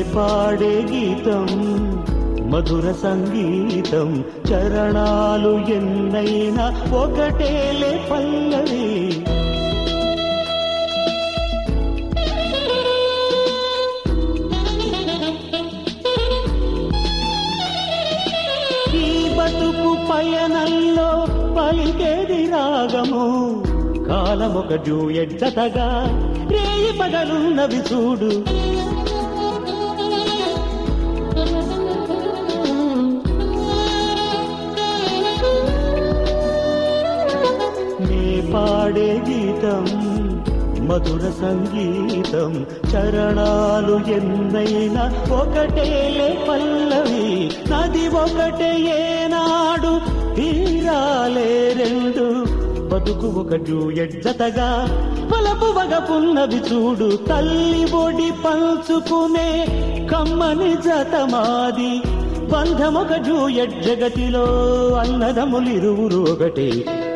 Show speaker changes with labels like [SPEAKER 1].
[SPEAKER 1] పాడే గీతం మధుర సంగీతం చరణాలు ఎన్నైనా ఒకటేలే పల్లవి ఈ బతుకు పయనంలో పలికేది రాగము కాలమొక జూయడ్జతగా రేయి పగలున్నవి చూడు నే పాడే గీతం మధుర సంగీతం చరణాలు ఎన్నైనా ఒకటేలే పల్లవి నది ఒకటే ఏనాడు తీరాలే రెండు బతుకు ఒక జూయడ్జతగా పలపు వగపున్నవి చూడు తల్లి ఒడి పంచుకునే కమ్మని జతమాది బంధమొక జూయడ్ జగతిలో అన్నదములిరువురు ఒకటే